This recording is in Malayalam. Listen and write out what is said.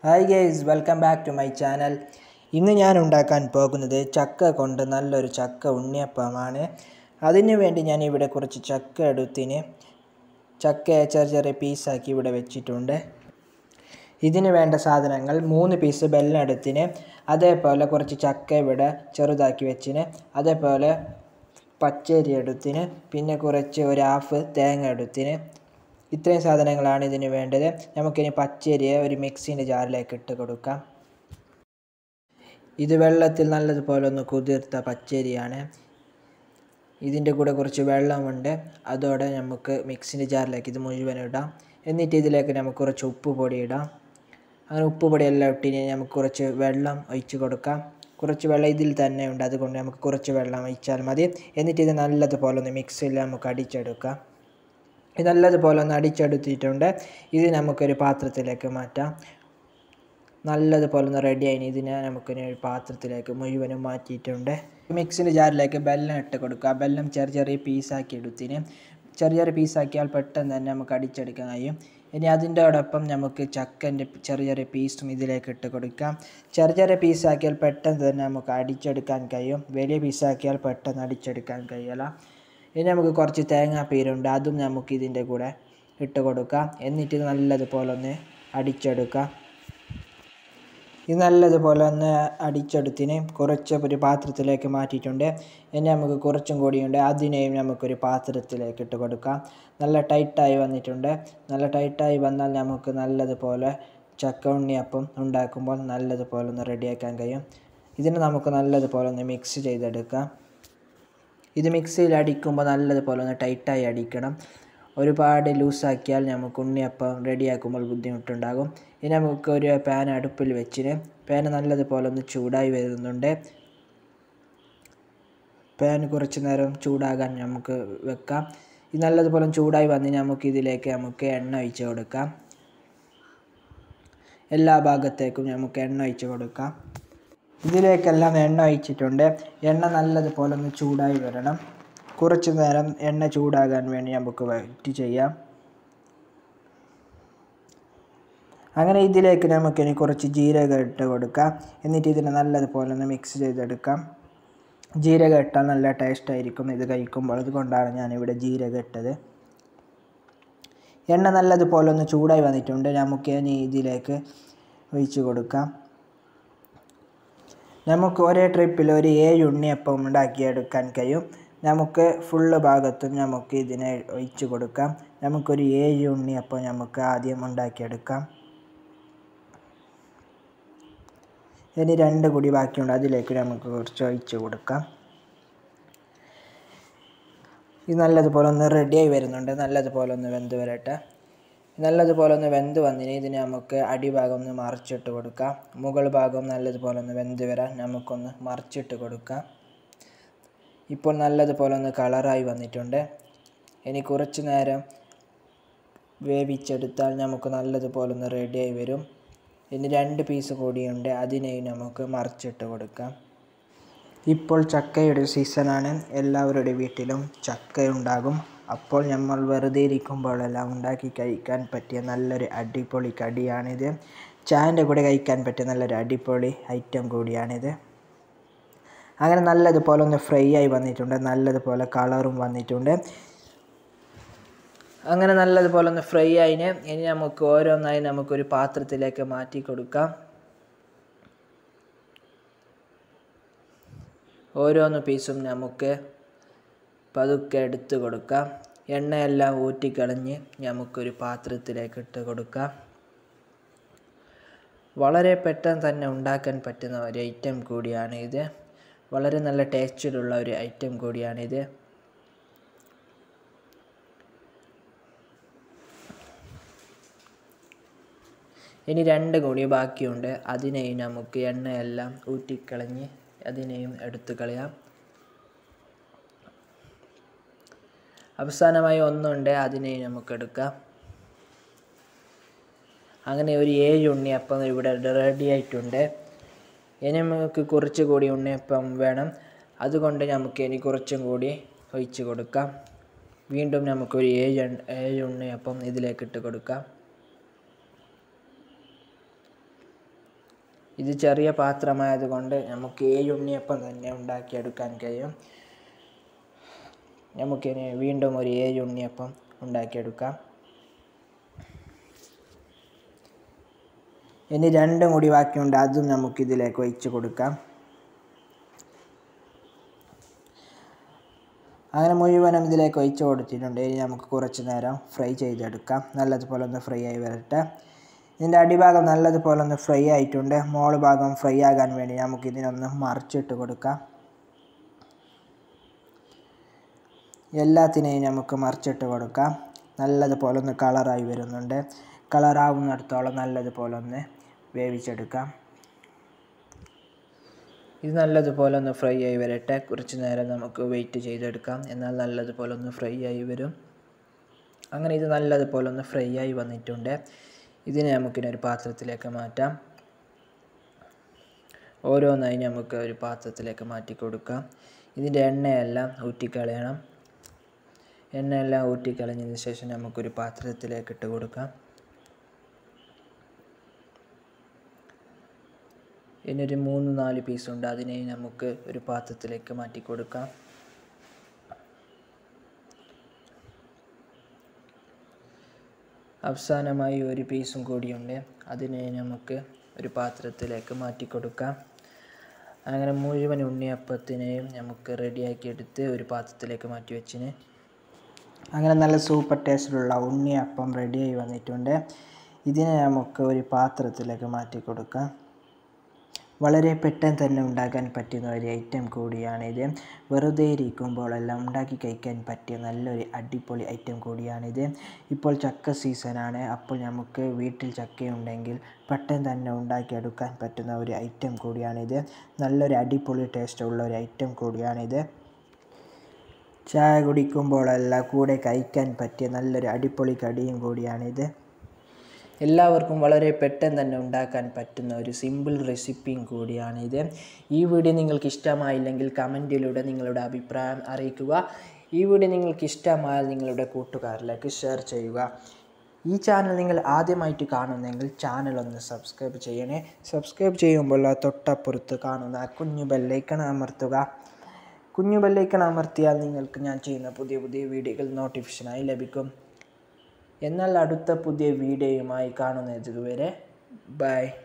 hi guys welcome back to my channel ഇന്ന് ഞാൻ ഉണ്ടാക്കാൻ പോകുന്നത് ചക്ക കൊണ്ട് നല്ലൊരു ചക്ക ഉണ്ണിയപ്പമാണ് അതിനു വേണ്ടി ഞാൻ ഇവിടെ കുറച്ച് ചക്ക എടുത്തിന് ചക്ക ചെറിയ ചെറിയ പീസാക്കി ഇവിടെ വെച്ചിട്ടുണ്ട് ഇതിന് വേണ്ട സാധനങ്ങൾ മൂന്ന് പീസ് ബെല്ലം എടുത്തിന് അതേപോലെ കുറച്ച് ചക്ക ഇവിടെ ചെറുതാക്കി വെച്ചിന് അതേപോലെ പച്ചരി എടുത്തിന് പിന്നെ കുറച്ച് ഒരു ഹാഫ് തേങ്ങ എടുത്തിന് ഇത്രയും സാധനങ്ങളാണ് ഇതിന് വേണ്ടത് നമുക്കിനി പച്ചരിയെ ഒരു മിക്സിൻ്റെ ജാറിലേക്ക് ഇട്ട് കൊടുക്കാം ഇത് വെള്ളത്തിൽ നല്ലതുപോലെ ഒന്ന് കുതിർത്ത പച്ചരിയാണ് ഇതിൻ്റെ കൂടെ കുറച്ച് വെള്ളമുണ്ട് അതോടെ നമുക്ക് മിക്സിൻ്റെ ജാറിലേക്ക് ഇത് മുഴുവൻ ഇടാം എന്നിട്ട് ഇതിലേക്ക് നമുക്ക് കുറച്ച് ഉപ്പ് പൊടി ഇടാം അങ്ങനെ ഉപ്പ് പൊടി എല്ലാം ഇട്ടിന് നമുക്ക് കുറച്ച് വെള്ളം ഒഴിച്ച് കൊടുക്കാം കുറച്ച് വെള്ളം ഇതിൽ തന്നെ ഉണ്ട് അതുകൊണ്ട് നമുക്ക് കുറച്ച് വെള്ളം ഒഴിച്ചാൽ മതി എന്നിട്ട് ഇത് നല്ലതുപോലെ ഒന്ന് മിക്സിയിൽ നമുക്ക് അടിച്ചെടുക്കാം ഇത് നല്ലതുപോലെ ഒന്ന് അടിച്ചെടുത്തിട്ടുണ്ട് ഇത് നമുക്കൊരു പാത്രത്തിലേക്ക് മാറ്റാം നല്ലതുപോലെ ഒന്ന് റെഡി ആയിന് ഇതിനെ നമുക്കിനി ഒരു പാത്രത്തിലേക്ക് മുഴുവനും മാറ്റിയിട്ടുണ്ട് മിക്സിൻ്റെ ജാറിലേക്ക് ബെല്ലം ഇട്ട് കൊടുക്കുക ബെല്ലം ചെറിയ ചെറിയ പീസാക്കി എടുത്തിന് ചെറിയ ചെറിയ പീസാക്കിയാൽ പെട്ടെന്ന് തന്നെ നമുക്ക് അടിച്ചെടുക്കാൻ കഴിയും ഇനി അതിൻ്റെയോടൊപ്പം നമുക്ക് ചക്കൻ്റെ ചെറിയ ചെറിയ പീസും ഇതിലേക്ക് ഇട്ട് കൊടുക്കാം ചെറിയ ചെറിയ പീസാക്കിയാൽ പെട്ടെന്ന് തന്നെ നമുക്ക് അടിച്ചെടുക്കാൻ കഴിയും വലിയ പീസാക്കിയാൽ പെട്ടെന്ന് അടിച്ചെടുക്കാൻ കഴിയില്ല ഇനി നമുക്ക് കുറച്ച് തേങ്ങാപ്പീരുണ്ട് അതും നമുക്ക് ഇതിൻ്റെ കൂടെ ഇട്ട് കൊടുക്കാം എന്നിട്ട് ഇത് നല്ലതുപോലെ ഒന്ന് അടിച്ചെടുക്കാം ഇത് നല്ലതുപോലെ ഒന്ന് അടിച്ചെടുത്തിന് കുറച്ച് ഒരു പാത്രത്തിലേക്ക് മാറ്റിയിട്ടുണ്ട് ഇനി നമുക്ക് കുറച്ചും കൂടിയുണ്ട് അതിനെയും നമുക്കൊരു പാത്രത്തിലേക്ക് ഇട്ട് കൊടുക്കാം നല്ല ടൈറ്റായി വന്നിട്ടുണ്ട് നല്ല ടൈറ്റായി വന്നാൽ നമുക്ക് നല്ലതുപോലെ ചക്ക ഉണ്ണിയപ്പം ഉണ്ടാക്കുമ്പോൾ നല്ലതുപോലെ ഒന്ന് റെഡിയാക്കാൻ കഴിയും ഇതിനെ നമുക്ക് നല്ലതുപോലെ ഒന്ന് മിക്സ് ചെയ്തെടുക്കാം ഇത് മിക്സിയിൽ അടിക്കുമ്പോൾ നല്ലതുപോലെ ഒന്ന് ടൈറ്റായി അടിക്കണം ഒരുപാട് ലൂസാക്കിയാൽ നമുക്ക് ഉണ്ണിയപ്പം റെഡിയാക്കുമ്പോൾ ബുദ്ധിമുട്ടുണ്ടാകും ഇനി നമുക്ക് ഒരു പാൻ അടുപ്പിൽ വെച്ചിന് പാൻ നല്ലതുപോലെ ഒന്ന് ചൂടായി വരുന്നുണ്ട് പാൻ കുറച്ച് നേരം ചൂടാകാൻ നമുക്ക് വെക്കാം ഇത് നല്ലതുപോലെ ചൂടായി വന്ന് നമുക്ക് ഇതിലേക്ക് നമുക്ക് എണ്ണ ഒഴിച്ച് കൊടുക്കാം എല്ലാ ഭാഗത്തേക്കും നമുക്ക് എണ്ണ ഒഴിച്ച് കൊടുക്കാം ഇതിലേക്കെല്ലാം എണ്ണ ഒഴിച്ചിട്ടുണ്ട് എണ്ണ നല്ലതുപോലെ ഒന്ന് ചൂടായി വരണം കുറച്ച് നേരം എണ്ണ ചൂടാകാൻ വേണ്ടി നമുക്ക് വെയിറ്റ് ചെയ്യാം അങ്ങനെ ഇതിലേക്ക് നമുക്കിനി കുറച്ച് ജീരകം ഇട്ട് കൊടുക്കാം എന്നിട്ട് ഇതിനെ നല്ലതുപോലെ ഒന്ന് മിക്സ് ചെയ്തെടുക്കാം ജീരകം ഇട്ടാൽ നല്ല ടേസ്റ്റ് ആയിരിക്കും ഇത് കഴിക്കുമ്പോൾ അതുകൊണ്ടാണ് ഞാനിവിടെ ജീരകം ഇട്ടത് എണ്ണ നല്ലതുപോലെ ഒന്ന് ചൂടായി വന്നിട്ടുണ്ട് നമുക്ക് ഇനി ഇതിലേക്ക് ഒഴിച്ച് കൊടുക്കാം നമുക്ക് ഒരേ ട്രിപ്പിൽ ഒരു ഏഴ് ഉണ്ണിയപ്പം ഉണ്ടാക്കിയെടുക്കാൻ കഴിയും നമുക്ക് ഫുള്ള് ഭാഗത്തും നമുക്ക് ഇതിനെ ഒഴിച്ച് കൊടുക്കാം നമുക്കൊരു ഏഴ് ഉണ്ണിയപ്പം നമുക്ക് ആദ്യം ഉണ്ടാക്കിയെടുക്കാം ഇനി രണ്ട് കൂടി ബാക്കിയുണ്ട് അതിലേക്ക് നമുക്ക് കുറച്ച് ഒഴിച്ച് കൊടുക്കാം ഇത് നല്ലതുപോലെ ഒന്ന് റെഡിയായി വരുന്നുണ്ട് നല്ലതുപോലെ ഒന്ന് വെന്ത് വരട്ടെ നല്ലതുപോലെ ഒന്ന് വെന്ത് വന്നിന് ഇതിന് നമുക്ക് അടിഭാഗം ഒന്ന് മറിച്ചിട്ട് കൊടുക്കാം മുകൾ ഭാഗം നല്ലതുപോലെ ഒന്ന് വെന്ത് വരാൻ നമുക്കൊന്ന് മറിച്ചിട്ട് കൊടുക്കാം ഇപ്പോൾ നല്ലതുപോലെ ഒന്ന് കളറായി വന്നിട്ടുണ്ട് ഇനി കുറച്ച് നേരം വേവിച്ചെടുത്താൽ നമുക്ക് നല്ലതുപോലെ ഒന്ന് റെഡിയായി വരും ഇനി രണ്ട് പീസ് കൂടിയുണ്ട് അതിനെയും നമുക്ക് മറിച്ചിട്ട് കൊടുക്കാം ഇപ്പോൾ ചക്കയുടെ സീസണാണ് എല്ലാവരുടെ വീട്ടിലും ചക്ക ഉണ്ടാകും അപ്പോൾ നമ്മൾ വെറുതെ ഇരിക്കുമ്പോഴെല്ലാം ഉണ്ടാക്കി കഴിക്കാൻ പറ്റിയ നല്ലൊരു അടിപൊളി കടിയാണിത് ചായൻ്റെ കൂടെ കഴിക്കാൻ പറ്റിയ നല്ലൊരു അടിപൊളി ഐറ്റം കൂടിയാണിത് അങ്ങനെ നല്ലതുപോലെ ഒന്ന് ഫ്രൈ ആയി വന്നിട്ടുണ്ട് നല്ലതുപോലെ കളറും വന്നിട്ടുണ്ട് അങ്ങനെ നല്ലതുപോലെ ഒന്ന് ഫ്രൈ ആയിന് ഇനി നമുക്ക് ഓരോന്നായി നമുക്കൊരു പാത്രത്തിലേക്ക് മാറ്റി കൊടുക്കാം ഓരോന്ന് പീസും നമുക്ക് പതുക്കെ എടുത്ത് കൊടുക്കാം എണ്ണയെല്ലാം ഊറ്റിക്കളഞ്ഞ് നമുക്കൊരു പാത്രത്തിലേക്ക് ഇട്ട് കൊടുക്കാം വളരെ പെട്ടെന്ന് തന്നെ ഉണ്ടാക്കാൻ പറ്റുന്ന ഒരു ഐറ്റം കൂടിയാണ് ഇത് വളരെ നല്ല ടേസ്റ്റിലുള്ള ഒരു ഐറ്റം കൂടിയാണിത് ഇനി രണ്ട് കൂടി ബാക്കിയുണ്ട് അതിനെയും നമുക്ക് എണ്ണയെല്ലാം ഊറ്റിക്കളഞ്ഞ് അതിനെയും എടുത്തു കളയാം അവസാനമായി ഒന്നുണ്ട് അതിനെയും നമുക്ക് എടുക്കാം അങ്ങനെ ഒരു ഏഴ് ഉണ്ണിയപ്പം ഇവിടെ റെഡി ആയിട്ടുണ്ട് ഇനി നമുക്ക് കുറച്ച് കൂടി ഉണ്ണിയപ്പം വേണം അതുകൊണ്ട് നമുക്ക് ഇനി കുറച്ചും കൂടി ഒഴിച്ച് കൊടുക്കാം വീണ്ടും നമുക്കൊരു ഏഴ് ഏഴ് ഉണ്ണിയപ്പം ഇതിലേക്ക് ഇട്ട് കൊടുക്കാം ഇത് ചെറിയ പാത്രമായതുകൊണ്ട് നമുക്ക് ഏഴ് ഉണ്ണിയപ്പം തന്നെ ഉണ്ടാക്കിയെടുക്കാൻ കഴിയും നമുക്കിനി വീണ്ടും ഒരു ഏഴ് ഉണ്ണിയപ്പം ഉണ്ടാക്കിയെടുക്കാം ഇനി രണ്ടും കൂടി ബാക്കിയുണ്ട് അതും നമുക്ക് ഇതിലേക്ക് ഒഴിച്ച് കൊടുക്കാം അങ്ങനെ മുഴുവനും ഇതിലേക്ക് ഒഴിച്ച് കൊടുത്തിട്ടുണ്ട് ഇനി നമുക്ക് കുറച്ച് നേരം ഫ്രൈ ചെയ്തെടുക്കാം നല്ലതുപോലെ ഒന്ന് ഫ്രൈ ആയി വരട്ടെ ഇതിൻ്റെ അടിഭാഗം നല്ലതുപോലെ ഒന്ന് ഫ്രൈ ആയിട്ടുണ്ട് മോള് ഭാഗം ഫ്രൈ ആകാൻ വേണ്ടി നമുക്ക് ഇതിനൊന്ന് മറിച്ചിട്ട് കൊടുക്കാം എല്ലാത്തിനെയും നമുക്ക് മറിച്ചിട്ട് കൊടുക്കാം നല്ലതുപോലെ ഒന്ന് കളറായി വരുന്നുണ്ട് കളറാവുന്നിടത്തോളം നല്ലതുപോലെ ഒന്ന് വേവിച്ചെടുക്കാം ഇത് നല്ലതുപോലെ ഒന്ന് ഫ്രൈ ആയി വരട്ടെ കുറച്ച് നേരം നമുക്ക് വെയിറ്റ് ചെയ്തെടുക്കാം എന്നാൽ നല്ലതുപോലെ ഒന്ന് ഫ്രൈ ആയി വരും അങ്ങനെ ഇത് നല്ലതുപോലെ ഒന്ന് ഫ്രൈ ആയി വന്നിട്ടുണ്ട് ഇതിനെ നമുക്കിനി ഒരു പാത്രത്തിലേക്ക് മാറ്റാം ഓരോന്നായി നമുക്ക് ഒരു പാത്രത്തിലേക്ക് മാറ്റി കൊടുക്കാം ഇതിൻ്റെ എണ്ണയെല്ലാം ഊറ്റിക്കളയണം എണ്ണയെല്ലാം ഊറ്റിക്കളഞ്ഞതിന് ശേഷം നമുക്കൊരു പാത്രത്തിലേക്ക് ഇട്ട് കൊടുക്കാം ഇനി ഒരു മൂന്ന് നാല് പീസുണ്ട് അതിനെ നമുക്ക് ഒരു പാത്രത്തിലേക്ക് മാറ്റി കൊടുക്കാം അവസാനമായി ഒരു പീസും കൂടിയുണ്ട് അതിനെ നമുക്ക് ഒരു പാത്രത്തിലേക്ക് മാറ്റി കൊടുക്കാം അങ്ങനെ മുഴുവൻ ഉണ്ണിയപ്പത്തിനെയും നമുക്ക് റെഡിയാക്കി എടുത്ത് ഒരു പാത്രത്തിലേക്ക് മാറ്റി വെച്ചിന് അങ്ങനെ നല്ല സൂപ്പർ ടേസ്റ്റിലുള്ള ഉണ്ണിയപ്പം റെഡിയായി വന്നിട്ടുണ്ട് ഇതിനെ നമുക്ക് ഒരു പാത്രത്തിലേക്ക് മാറ്റി കൊടുക്കാം വളരെ പെട്ടെന്ന് തന്നെ ഉണ്ടാക്കാൻ പറ്റുന്ന ഒരു ഐറ്റം കൂടിയാണിത് വെറുതെ ഇരിക്കുമ്പോഴെല്ലാം ഉണ്ടാക്കി കഴിക്കാൻ പറ്റിയ നല്ലൊരു അടിപൊളി ഐറ്റം കൂടിയാണിത് ഇപ്പോൾ ചക്ക സീസണാണ് അപ്പോൾ നമുക്ക് വീട്ടിൽ ചക്കയുണ്ടെങ്കിൽ പെട്ടെന്ന് തന്നെ ഉണ്ടാക്കിയെടുക്കാൻ പറ്റുന്ന ഒരു ഐറ്റം കൂടിയാണിത് നല്ലൊരു അടിപൊളി ടേസ്റ്റുള്ള ഒരു ഐറ്റം കൂടിയാണിത് ചായ കുടിക്കുമ്പോഴെല്ലാം കൂടെ കഴിക്കാൻ പറ്റിയ നല്ലൊരു അടിപൊളി കടിയും കൂടിയാണിത് എല്ലാവർക്കും വളരെ പെട്ടെന്ന് തന്നെ ഉണ്ടാക്കാൻ പറ്റുന്ന ഒരു സിമ്പിൾ റെസിപ്പിയും കൂടിയാണിത് ഈ വീഡിയോ നിങ്ങൾക്ക് ഇഷ്ടമായില്ലെങ്കിൽ കമൻറ്റിലൂടെ നിങ്ങളുടെ അഭിപ്രായം അറിയിക്കുക ഈ വീഡിയോ നിങ്ങൾക്ക് ഇഷ്ടമായാൽ നിങ്ങളുടെ കൂട്ടുകാരിലേക്ക് ഷെയർ ചെയ്യുക ഈ ചാനൽ നിങ്ങൾ ആദ്യമായിട്ട് കാണുന്നെങ്കിൽ ചാനൽ ഒന്ന് സബ്സ്ക്രൈബ് ചെയ്യണേ സബ്സ്ക്രൈബ് ചെയ്യുമ്പോൾ ആ തൊട്ടപ്പുറത്ത് കാണുന്ന ആ കുഞ്ഞു ബെല്ലൈക്കൺ അമർത്തുക കുഞ്ഞു ബെല്ലൈക്കൺ അമർത്തിയാൽ നിങ്ങൾക്ക് ഞാൻ ചെയ്യുന്ന പുതിയ പുതിയ വീഡിയോകൾ നോട്ടിഫിക്കേഷനായി ലഭിക്കും എന്നാൽ അടുത്ത പുതിയ വീഡിയോയുമായി കാണുന്നത് വരെ ബൈ